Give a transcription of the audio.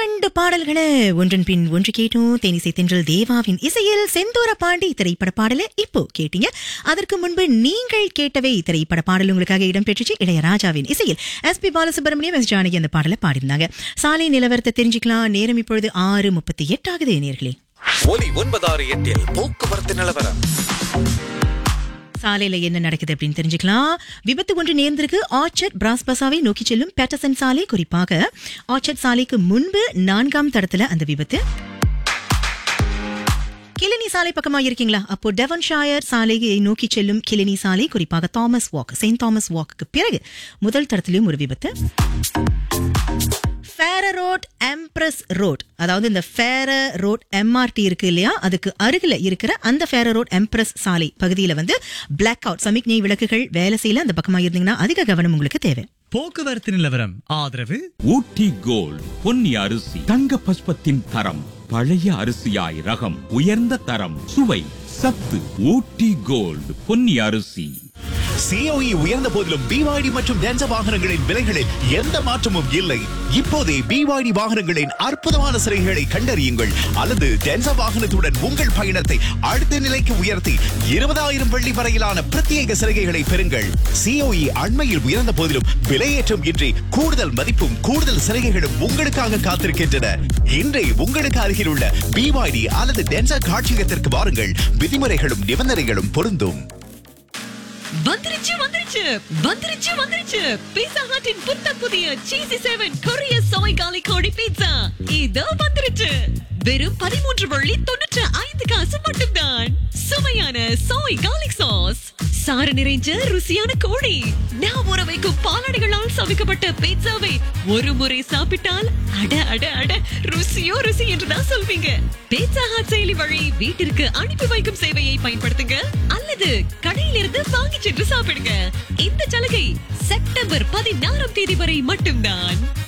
இரண்டு பாடல்களை ஒன்றன் பின் ஒன்று கேட்டோம் தேனிசை தென்றல் தேவாவின் இசையில் செந்தூர பாண்டி திரைப்பட பாடலை இப்போ கேட்டீங்க அதற்கு முன்பு நீங்கள் கேட்டவை திரைப்பட பாடல் உங்களுக்காக இடம்பெற்றுச்சு இளையராஜாவின் இசையில் S P Balasubrahmanyam S Janaki அந்த பாடலை பாடியிருந்தாங்க சாலை நிலவரத்தை தெரிஞ்சுக்கலாம் நேரம் இப்பொழுது ஆறு முப்பத்தி எட்டு ஆகுது நேர்களே ஒலி ஒன்பதாறு எட்டில் போக்குவரத்து நிலவரம் சாலையில என்ன நடக்குது அப்படின்னு தெரிஞ்சுக்கலாம் விபத்து ஒன்று நேர்ந்திருக்கு ஆர்ச்சர்ட் பிராஸ் பசாவை நோக்கி செல்லும் பேட்டசன் சாலை குறிப்பாக ஆர்ச்சர்ட் சாலைக்கு முன்பு நான்காம் தடத்துல அந்த விபத்து கிளினி சாலை பக்கமா இருக்கீங்களா அப்போ டெவன் ஷாயர் சாலையை நோக்கி செல்லும் கிளினி சாலை குறிப்பாக தாமஸ் வாக் செயின்ட் தாமஸ் வாக்குக்கு பிறகு முதல் தடத்திலும் ஒரு விபத்து ஃபேர ரோட் எம்ப்ரஸ் ரோட் அதாவது இந்த ஃபேர ரோட் எம்ஆர்டி இருக்கு இல்லையா அதுக்கு அருகில் இருக்கிற அந்த ஃபேர ரோட் எம்ப்ரஸ் சாலை பகுதியில் வந்து பிளாக் அவுட் சமிக்ஞை விளக்குகள் வேலை செய்யல அந்த பக்கமா இருந்தீங்கன்னா அதிக கவனம் உங்களுக்கு தேவை போக்குவரத்து நிலவரம் ஆதரவு ஊட்டி கோல்ட் பொன்னி அரிசி தங்க பஸ்பத்தின் தரம் பழைய அரிசியாய் ரகம் உயர்ந்த தரம் சுவை சத்து ஊட்டி கோல்ட் பொன்னி அரிசி சிஓஇ உயர்ந்த போதிலும் பிவாய்டி மற்றும் டென்ச வாகனங்களின் விலைகளில் எந்த மாற்றமும் இல்லை இப்போதே பிவாய்டி வாகனங்களின் அற்புதமான சிறைகளை கண்டறியுங்கள் அல்லது டென்ச வாகனத்துடன் உங்கள் பயணத்தை அடுத்த நிலைக்கு உயர்த்தி இருபதாயிரம் வெள்ளி வரையிலான பிரத்யேக சிறைகளை பெறுங்கள் சிஓஇ அண்மையில் உயர்ந்த போதிலும் விலையேற்றம் இன்றி கூடுதல் மதிப்பும் கூடுதல் சிறைகளும் உங்களுக்காக காத்திருக்கின்றன இன்றே உங்களுக்கு அருகில் உள்ள பிவாய்டி அல்லது டென்சா காட்சியகத்திற்கு வாருங்கள் விதிமுறைகளும் நிபந்தனைகளும் பொருந்தும் வந்துருச்சு வந்துருச்சு வந்துருச்சு வந்துருச்சு பீட்சா ஹட்டின் புத்தம் புதிய சீசி செவன் கொரிய சோய் காலி கோழி பீட்சா இதோ வந்துருச்சு வெறும் பதிமூன்று வள்ளி தொண்ணூற்று ஐந்து காசு மட்டும்தான் சுவையான சோய் காலிக் சாஸ் சாறு நிறைஞ்ச ருசியான கோழி நான் ஊற வைக்கும் பாலாடைகளால் சமைக்கப்பட்ட பீட்சாவை ஒரு முறை சாப்பிட்டால் அட அட அட ருசியோ ருசி என்றுதான் சொல்வீங்க பீட்சா ஹாட் செயலி வழி வீட்டிற்கு அனுப்பி வைக்கும் சேவையை பயன்படுத்துங்க அல்லது கடையிலிருந்து வாங்கி சென்று சாப்பிடுங்க இந்த சலுகை செப்டம்பர் பதினாறாம் தேதி வரை மட்டும்தான்